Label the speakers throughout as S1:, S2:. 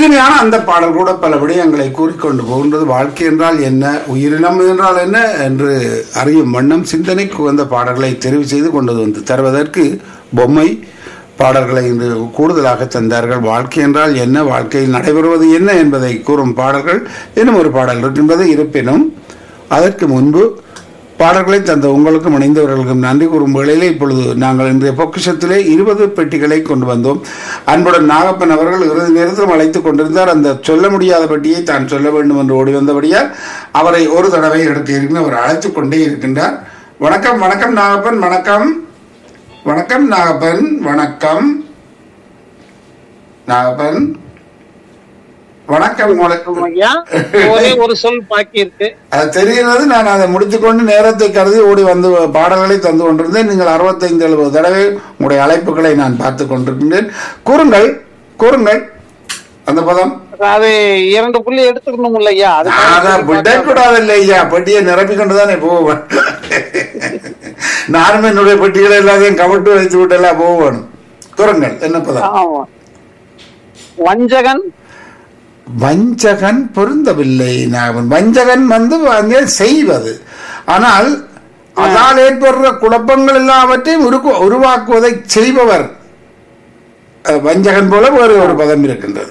S1: இனிமையான அந்த பாடல் கூட பல விடயங்களை கூறிக்கொண்டு போகின்றது வாழ்க்கை என்றால் என்ன உயிரினம் என்றால் என்ன என்று அறியும் வண்ணம் சிந்தனைக்கு வந்த பாடல்களை தெரிவு செய்து கொண்டு வந்து தருவதற்கு பொம்மை பாடல்களை இன்று கூடுதலாக தந்தார்கள் வாழ்க்கை என்றால் என்ன வாழ்க்கையில் நடைபெறுவது என்ன என்பதை கூறும் பாடல்கள் இன்னும் ஒரு பாடல் இருக்கின்றது இருப்பினும் அதற்கு முன்பு பாடல்களை தந்த உங்களுக்கும் இணைந்தவர்களுக்கும் நன்றி கூறும் வேளையிலே இப்பொழுது நாங்கள் இன்றைய பொக்கிஷத்திலே இருபது பெட்டிகளை கொண்டு வந்தோம் அன்புடன் நாகப்பன் அவர்கள் இறுதி நேரத்திலும் அழைத்துக் கொண்டிருந்தார் அந்த சொல்ல முடியாத பெட்டியை தான் சொல்ல வேண்டும் என்று ஓடி வந்தபடியால் அவரை ஒரு தடவை எடுக்க இருக்கிற அவர் அழைத்துக் கொண்டே இருக்கின்றார் வணக்கம் வணக்கம் நாகப்பன் வணக்கம் வணக்கம் நாகப்பன் வணக்கம் நாகப்பன் வணக்கம் உங்களுக்கு
S2: ஐயா ஒரே ஒரு சொல் பாக்கி இருக்கு
S1: அது தெரிகிறது நான் அதை முடித்துக்கொண்டு நேரத்தை கருதி ஓடி வந்து பாடல்களை தந்து கொண்டிருந்தேன் நீங்கள் அறுபத்தைந்து எழுபது தடவை உங்களுடைய அழைப்புகளை நான் பார்த்து கொண்டிருக்கின்றேன் கூறுங்கள் கூறுங்கள் அந்த பதம்
S2: அது இரண்டு புள்ளி எடுத்துக்கணும் ஐயா
S1: அதான் விடக்கூடாது இல்லையா பெட்டியை நிரப்பி கொண்டுதானே போவேன் நானும் என்னுடைய பெட்டிகளை எல்லாத்தையும் கவிட்டு வைத்து விட்டெல்லாம் போவேன் கூறுங்கள் என்ன பதம்
S2: ஆமா வஞ்சகன்
S1: வஞ்சகன் பொருந்தவில்லை நான் வஞ்சகன் வந்து அங்கே செய்வது ஆனால் அதால் ஏற்படுற குழப்பங்கள் எல்லாவற்றையும் உருக்கு- உருவாக்குவதை செய்பவர் அஹ், வஞ்சகன் போல வேறு ஒரு பதம் இருக்கின்றது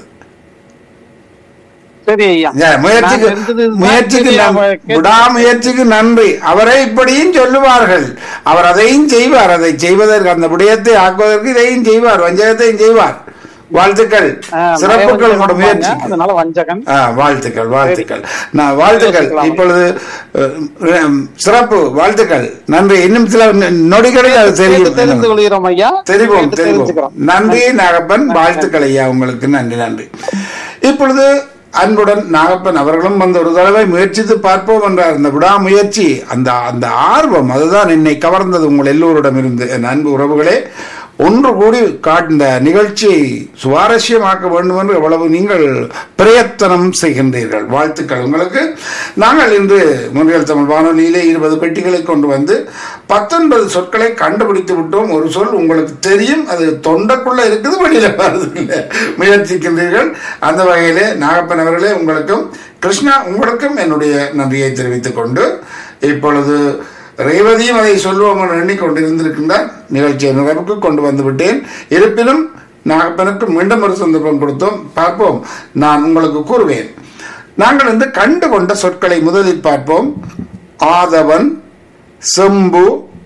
S2: சரி ஐயா
S1: ஏன், முயற்சிக்கு
S2: நான் இருந்தது இதுதான்
S1: முயற்சிக்கு
S2: சரி,
S1: நன்-
S2: அவ கேட்டு-
S1: விடாமுயற்சிக்கு நன்றி அவரை இப்படியும் சொல்லுவார்கள் அவர் அதையும் செய்வார் அதை செய்வதற்கு அந்த விடயத்தை ஆக்குவதற்கு இதையும் செய்வார் வஞ்சகத்தையும் செய்வார் வாழ்த்துக்கள்
S2: ஆ,
S1: சிறப்புகள்
S2: மயவஞ்சகன்
S1: உங்களோட
S2: பாங்க,
S1: முயற்சிக்கு
S2: அதனால வஞ்சகன்
S1: ஆ, வாழ்த்துக்கள் வாழ்த்துக்கள் நான் வாழ்த்துக்கள்
S2: யோசிக்கலாம்.
S1: இப்பொழுது அஹ், அஹ், சிறப்பு வாழ்த்துக்கள் நன்றி இன்னும் சில நொ- நொடிகளில் அது
S2: கேட்டு தெரிந்து
S1: தெரியும்
S2: கொள்கிறோம் ஐயா
S1: தெரிவோம்
S2: கேட்டு
S1: தெரிவோம்
S2: தெரிஞ்சுக்கிறோம்
S1: நன்றி நாகப்பன் வாழ்த்துக்கள் ஐயா உங்களுக்கு நன்றி நன்றி இப்பொழுது அன்புடன் நாகப்பன் அவர்களும் வந்து ஒரு தடவை முயற்சித்து பார்ப்போம் என்றார் அந்த விடாமுயற்சி அந்த அந்த ஆர்வம் அதுதான் என்னை கவர்ந்தது உங்கள் எல்லோரிடம் இருந்து என் அன்பு உறவுகளே ஒன்று கூடி காட்டின நிகழ்ச்சியை சுவாரஸ்யமாக்க வேண்டும் என்று எவ்வளவு நீங்கள் பிரயத்தனம் செய்கின்றீர்கள் வாழ்த்துக்கள் உங்களுக்கு நாங்கள் இன்று முன்னில் தமிழ் வானொலியிலே இருபது பெட்டிகளை கொண்டு வந்து பத்தொன்பது சொற்களை கண்டுபிடித்து விட்டோம் ஒரு சொல் உங்களுக்கு தெரியும் அது தொண்டைக்குள்ள இருக்குது வெளியில வருது இல்லை முயற்சிக்கின்றீர்கள் அந்த வகையிலே நாகப்பன் அவர்களே உங்களுக்கும் கிருஷ்ணா உங்களுக்கும் என்னுடைய நன்றியை தெரிவித்துக் கொண்டு இப்பொழுது ரேவதியும் அதை சொல்லுவோம் என்று எண்ணிக்கொண்டிருந்திருக்கின்றார் நிகழ்ச்சியை நிறைவுக்கு கொண்டு வந்து விட்டேன் இருப்பினும் நாகப்பனுக்கு மீண்டும் ஒரு சந்தர்ப்பம் கொடுத்தோம் பார்ப்போம் நான் உங்களுக்கு கூறுவேன் நாங்கள் வந்து கண்டு கொண்ட சொற்களை முதலில் பார்ப்போம் ஆதவன் செம்பு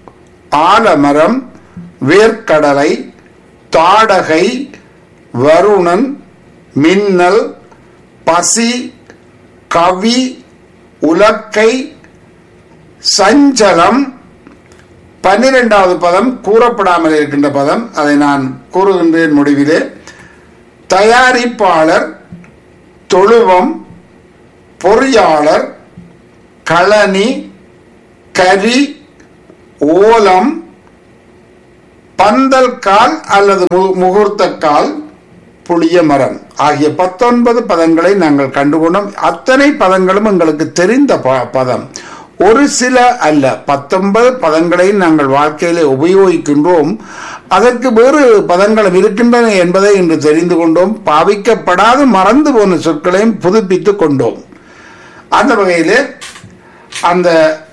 S1: ஆலமரம் வேர்க்கடலை தாடகை வருணன் மின்னல் பசி கவி உலக்கை சஞ்சலம் பன்னிரெண்டாவது பதம் கூறப்படாமல் இருக்கின்ற பதம் அதை நான் கூறுகின்றேன் முடிவிலே தயாரிப்பாளர் தொழுவம் பொறியாளர் களனி கரி ஓலம் பந்தல் கால் அல்லது மு- முகூர்த்த கால் புளிய மரம் ஆகிய பத்தொன்பது பதங்களை நாங்கள் கண்டுகொண்டோம் அத்தனை பதங்களும் எங்களுக்கு தெரிந்த ப- பதம் ஒரு சில அல்ல பத்தொன்பது பதங்களை நாங்கள் வாழ்க்கையிலே உபயோகிக்கின்றோம் அதற்கு வேறு பதங்களும் இருக்கின்றன என்பதை இன்று தெரிந்து கொண்டோம் பாவிக்கப்படாது மறந்து போன சொற்களையும் புதுப்பித்துக் கொண்டோம் அந்த வகையிலே அந்த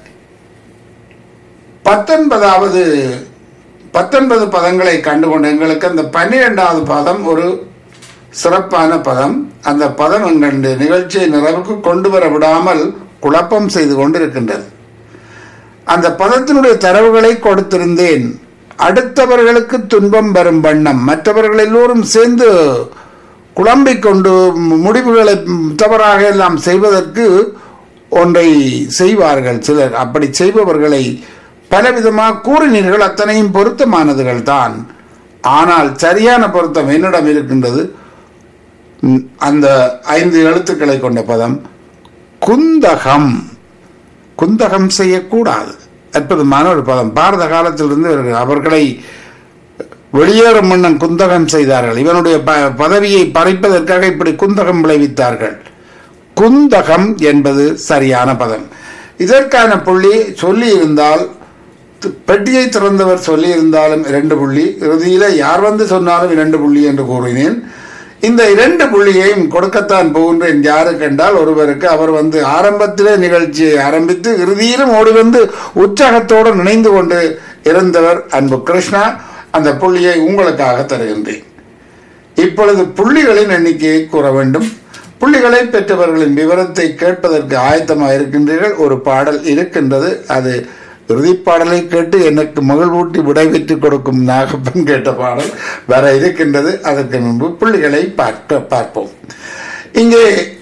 S1: பத்தொன்பதாவது பத்தொன்பது பதங்களை கண்டுகொண்டு எங்களுக்கு அந்த பன்னிரெண்டாவது பதம் ஒரு சிறப்பான பதம் அந்த பதம் எங்களுடைய நிகழ்ச்சியை நிறைவுக்கு கொண்டு வர விடாமல் குழப்பம் செய்து கொண்டிருக்கின்றது அந்த பதத்தினுடைய தரவுகளை கொடுத்திருந்தேன் அடுத்தவர்களுக்கு துன்பம் வரும் வண்ணம் மற்றவர்கள் எல்லோரும் சேர்ந்து குழம்பிக் கொண்டு முடிவுகளை தவறாக எல்லாம் செய்வதற்கு ஒன்றை செய்வார்கள் சிலர் அப்படி செய்பவர்களை பலவிதமாக கூறினீர்கள் அத்தனையும் பொருத்தமானதுகள் தான் ஆனால் சரியான பொருத்தம் என்னிடம் இருக்கின்றது ம், அந்த ஐந்து எழுத்துக்களை கொண்ட பதம் குந்தகம் குந்தகம் செய்யக்கூடாது அற்புதமான ஒரு பதம் பாரத காலத்திலிருந்து இவர்கள் அவர்களை வெளியேறும் மன்னன் குந்தகம் செய்தார்கள் இவனுடைய ப- பதவியை பறிப்பதற்காக இப்படி குந்தகம் விளைவித்தார்கள் குந்தகம் என்பது சரியான பதம் இதற்கான புள்ளி சொல்லி இருந்தால் து- பெட்டியை திறந்தவர் சொல்லி இருந்தாலும் இரண்டு புள்ளி இறுதியில யார் வந்து சொன்னாலும் இரண்டு புள்ளி என்று கூறினேன் இந்த இரண்டு புள்ளியையும் கொடுக்கத்தான் போகின்றேன் யாருக்கு என்றால் ஒருவருக்கு அவர் வந்து ஆரம்பத்திலே நிகழ்ச்சியை ஆரம்பித்து இறுதியிலும் ஓடி வந்து உற்சாகத்தோடு நினைந்து கொண்டு இருந்தவர் அன்பு கிருஷ்ணா அந்த புள்ளியை உங்களுக்காக தருகின்றேன் இப்பொழுது புள்ளிகளின் எண்ணிக்கையை கூற வேண்டும் புள்ளிகளை பெற்றவர்களின் விவரத்தை கேட்பதற்கு ஆயத்தமாக இருக்கின்றீர்கள் ஒரு பாடல் இருக்கின்றது அது இறுதிப் பாடலை கேட்டு எனக்கு மகிழ்வூட்டி விடைபெற்று கொடுக்கும் நாகப்பன் கேட்ட பாடல் வர இருக்கின்றது அதற்கு முன்பு புள்ளிகளை பார்க்க பார்ப்போம் இங்கே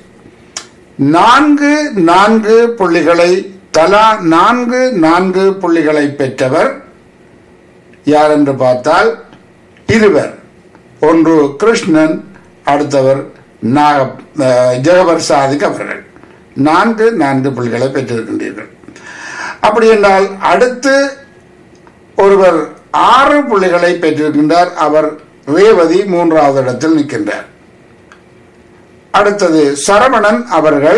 S1: நான்கு நான்கு புள்ளிகளை தலா நான்கு நான்கு புள்ளிகளை பெற்றவர் யார் என்று பார்த்தால் இருவர் ஒன்று கிருஷ்ணன் அடுத்தவர் நாக அஹ், ஜெகபர் சாதிக் அவர்கள் நான்கு நான்கு புள்ளிகளை பெற்றிருக்கின்றீர்கள் அப்படி என்றால் அடுத்து ஒருவர் ஆறு புள்ளிகளை பெற்றிருக்கின்றார் அவர் ரேவதி மூன்றாவது இடத்தில் நிற்கின்றார் அடுத்தது சரவணன் அவர்கள்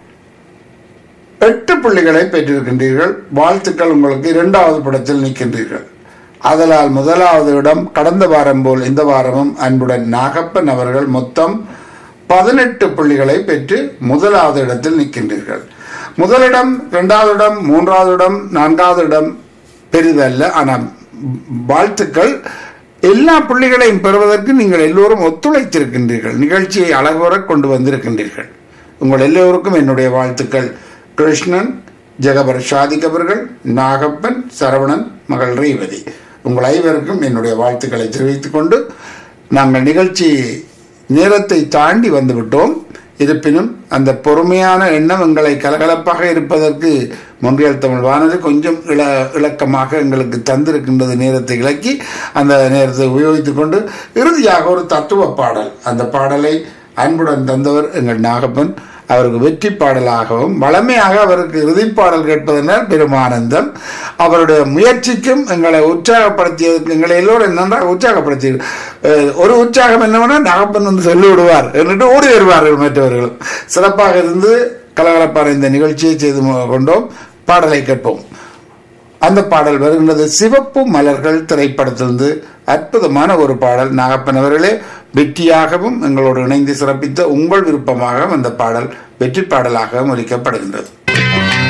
S1: எட்டு புள்ளிகளை பெற்றிருக்கின்றீர்கள் வாழ்த்துக்கள் உங்களுக்கு இரண்டாவது படத்தில் நிற்கின்றீர்கள் அதனால் முதலாவது இடம் கடந்த வாரம் போல் இந்த வாரமும் அன்புடன் நாகப்பன் அவர்கள் மொத்தம் பதினெட்டு புள்ளிகளை பெற்று முதலாவது இடத்தில் நிற்கின்றீர்கள் முதலிடம் இரண்டாவது இடம் மூன்றாவது இடம் நான்காவது இடம் பெரிதல்ல ஆனால் வாழ்த்துக்கள் எல்லா புள்ளிகளையும் பெறுவதற்கு நீங்கள் எல்லோரும் ஒத்துழைத்திருக்கின்றீர்கள் நிகழ்ச்சியை அழகுற கொண்டு வந்திருக்கின்றீர்கள் உங்கள் எல்லோருக்கும் என்னுடைய வாழ்த்துக்கள் கிருஷ்ணன் ஜெகபர் ஷாதிக் அவர்கள் நாகப்பன் சரவணன் மகள் ரேவதி உங்கள் ஐவருக்கும் என்னுடைய வாழ்த்துக்களை தெரிவித்துக் கொண்டு நாங்கள் நிகழ்ச்சி நேரத்தை தாண்டி வந்துவிட்டோம் இருப்பினும் அந்த பொறுமையான எண்ணம் எங்களை கலகலப்பாக இருப்பதற்கு மொன்றியல் தமிழ் வானொலி கொஞ்சம் இள இலக்கமாக எங்களுக்கு தந்திருக்கின்றது நேரத்தை இலக்கி அந்த நேரத்தை உபயோகித்துக் கொண்டு இறுதியாக ஒரு தத்துவ பாடல் அந்த பாடலை அன்புடன் தந்தவர் எங்கள் நாகப்பன் அவருக்கு வெற்றி பாடலாகவும் வளமையாக அவருக்கு இறுதிப்பாடல் கேட்பதனால் பெரும் ஆனந்தம் அவருடைய முயற்சிக்கும் எங்களை உற்சாகப்படுத்தியதற்கு எங்களை எல்லோரும் நன்றாக உற்சாகப்படுத்தி அஹ், ஒரு உற்சாகம் என்னவென்னா நாகப்பன் வந்து சொல்லி விடுவார் എന്നിട്ട് ஓடி வருவார்கள் மற்றவர்கள் சிறப்பாக இருந்து கலகலப்பான இந்த நிகழ்ச்சியை செய்து மு- கொண்டோம் பாடலை கேட்போம் அந்த பாடல் வருகின்றது சிவப்பு மலர்கள் திரைப்படத்திலிருந்து அற்புதமான ஒரு பாடல் நாகப்பன் அவர்களே வெற்றியாகவும் எங்களோடு இணைந்து சிறப்பித்த உங்கள் விருப்பமாக அந்த பாடல் வெற்றி பாடலாகவும் ஒலிக்கப்படுகின்றது